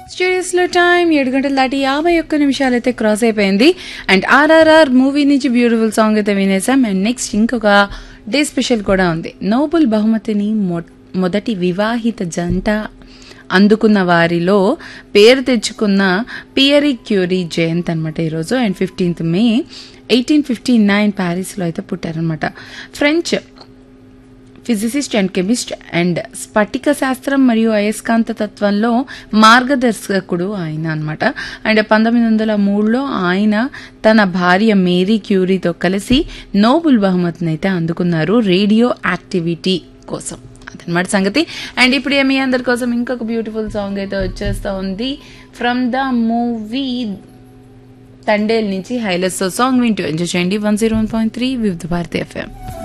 స్టూడియోస్లో time ఏడు గంటల దాటి యాభై ఒక్క నిమిషాలు అయితే క్రాస్ అయిపోయింది అండ్ ఆర్ఆర్ఆర్ మూవీ నుంచి బ్యూటిఫుల్ సాంగ్ అయితే వినేసాం అండ్ నెక్స్ట్ ఇంకొక డే స్పెషల్ కూడా ఉంది నోబుల్ బహుమతిని మొ- మొదటి వివాహిత జంట అందుకున్న వారిలో పేరు తెచ్చుకున్న పియరీ క్యూరీ జయంత్ అనమాట ఈరోజు and fifteenth May eighteen fifty nine ప్యారిస్లో అయితే పుట్టారనమాట French physicist and chemist and స్ఫటిక శాస్త్రం మరియు అయస్కాంత తత్వంలో మార్గదర్శకుడు ఆయన అనమాట అండ్ పంతొమ్మిది వందల మూడులో ఆయన తన భార్య మేరీ క్యూరీతో కలిసి నోబుల్ బహుమతిని అయితే అందుకున్నారు రేడియో యాక్టివిటీ కోసం అదనమాట సంగతి అండ్ ఇప్పుడు మీ అందరి కోసం ఇంకొక బ్యూటిఫుల్ సాంగ్ అయితే వచ్చేస్తా ఉంది ఫ్రమ్ ద మూవీ తండేల్ నుంచి హైలెస్ సాంగ్ వింటూ ఎంజాయ్ చేయండి one zero one point three Vividh Bharati FM